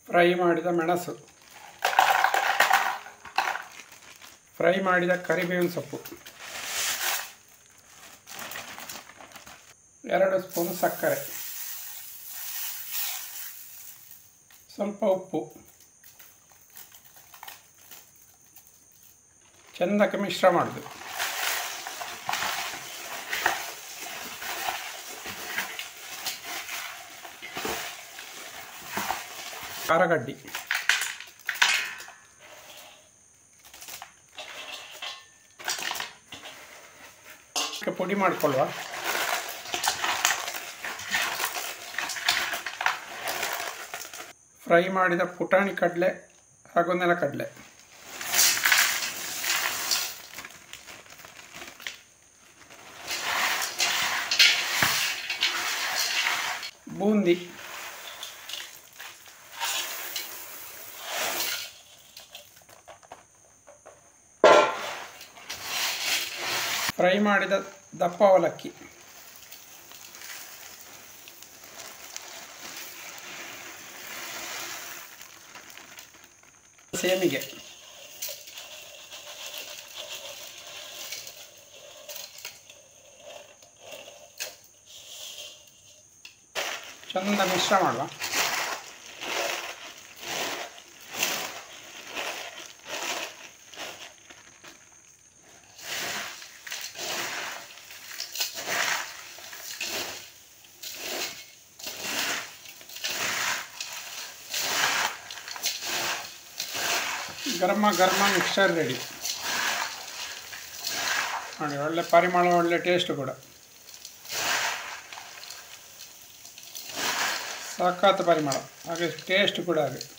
fry ಮಾಡಿದ ಮೆಣಸು fry ಮಾಡಿದ ಕರಿಬೇವಿನ ಸೊಪ್ಪು ಎರಡು ಸ್ಪೂನ್ ಸಕ್ಕರೆ ಸ್ವಲ್ಪ ಉಪ್ಪು ಚೆಂದಕ್ಕೆ ಮಿಶ್ರ ಮಾಡೋದು ಖಾರಗಡ್ಡಿ ಪುಡಿ ಮಾಡಿಕೊಳ್ಳುವ ಫ್ರೈ ಮಾಡಿದ ಪುಟಾಣಿ ಕಡಲೆ ಹಾಗೂ ನೆಲಕಡಲೆ ಬೂಂದಿ ಫ್ರೈ ಮಾಡಿದ ದಪ್ಪ ಅವಲಕ್ಕಿ ಸೇಮಿಗೆ ಚಂದ ಮಿಶ್ರ ಮಾಡುವ ಗರಮ ಗರಮ ಮಿಕ್ಸರ್ ರೆಡಿ ನೋಡಿ ಒಳ್ಳೆ ಪರಿಮಳ ಒಳ್ಳೆ ಟೇಸ್ಟ್ ಕೂಡ ಸಖತ್ ಪರಿಮಳ ಹಾಗೆ ಟೇಸ್ಟ್ ಕೂಡ ಹಾಗೆ